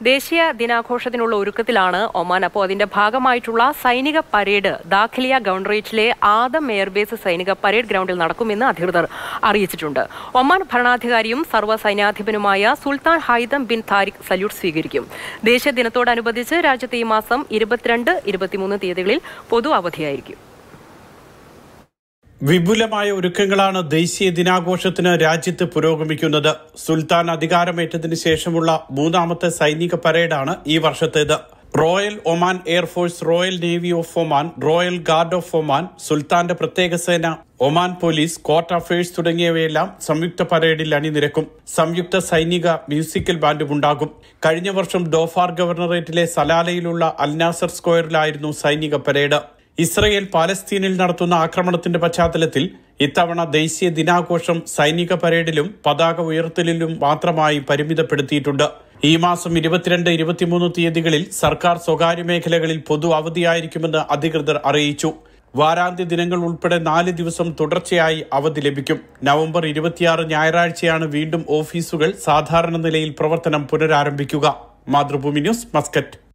ദേശീയ ദിനാഘോഷത്തിനുള്ള ഒരുക്കത്തിലാണ് ഒമാൻ അപ്പോൾ അതിന്റെ ഭാഗമായിട്ടുള്ള സൈനിക പരേഡ് ദാഖലിയ ഗവൺറേറ്റിലെ ആദം എയർബേസ് സൈനിക പരേഡ് ഗ്രൗണ്ടിൽ നടക്കുമെന്ന് അധികൃതർ അറിയിച്ചിട്ടുണ്ട് ഒമാൻ ഭരണാധികാരിയും സർവ്വ സൈന്യാധിപനുമായ Sultan Haitham bin Tariq salute സ്വീകരിക്കും ദേശീയ ദിനത്തോടനുബന്ധിച്ച് രാജ്യത്ത് ഈ മാസം ഇരുപത്തിരണ്ട് ഇരുപത്തിമൂന്ന് തീയതികളിൽ പൊതു അവധിയായിരിക്കും വിപുലമായ ഒരുക്കങ്ങളാണ് ദേശീയ ദിനാഘോഷത്തിന് രാജ്യത്ത് പുരോഗമിക്കുന്നത് സുൽത്താൻ അധികാരമേറ്റതിന് ശേഷമുള്ള മൂന്നാമത്തെ സൈനിക പരേഡാണ് ഈ വർഷത്തേത് royal Oman air force royal navy of Oman royal guard of Oman സുൽത്താന്റെ പ്രത്യേക സേന ഒമാൻ പോലീസ് കോർട്ട് അഫയേഴ്സ് തുടങ്ങിയവയെല്ലാം സംയുക്ത പരേഡിൽ അണിനിരക്കും സംയുക്ത സൈനിക മ്യൂസിക്കൽ ബാൻഡും ഉണ്ടാകും കഴിഞ്ഞ വർഷം ഡോഫാർ ഗവർണറേറ്റിലെ സലാലയിലുള്ള അൽനാസർ സ്ക്വയറിലായിരുന്നു സൈനിക പരേഡ് ഇസ്രയേൽ പാലസ്തീനിൽ നടത്തുന്ന ആക്രമണത്തിന്റെ പശ്ചാത്തലത്തിൽ ഇത്തവണ ദേശീയ ദിനാഘോഷം സൈനിക പരേഡിലും പതാക ഉയർത്തലിലും മാത്രമായി പരിമിതപ്പെടുത്തിയിട്ടുണ്ട് ഈ മാസം ഇരുപത്തിരണ്ട് ഇരുപത്തിമൂന്ന് തീയതികളിൽ സർക്കാർ സ്വകാര്യ മേഖലകളിൽ പൊതു അവധിയായിരിക്കുമെന്ന് അധികൃതർ അറിയിച്ചു വാരാന്ത്യ ദിനങ്ങൾ ഉൾപ്പെടെ നാല് ദിവസം തുടർച്ചയായി അവധി ലഭിക്കും നവംബർ ഇരുപത്തിയാറ് ഞായറാഴ്ചയാണ് വീണ്ടും ഓഫീസുകൾ സാധാരണ നിലയിൽ പ്രവർത്തനം പുനരാരംഭിക്കുക മാതൃഭൂമി ന്യൂസ് മസ്കറ്റ്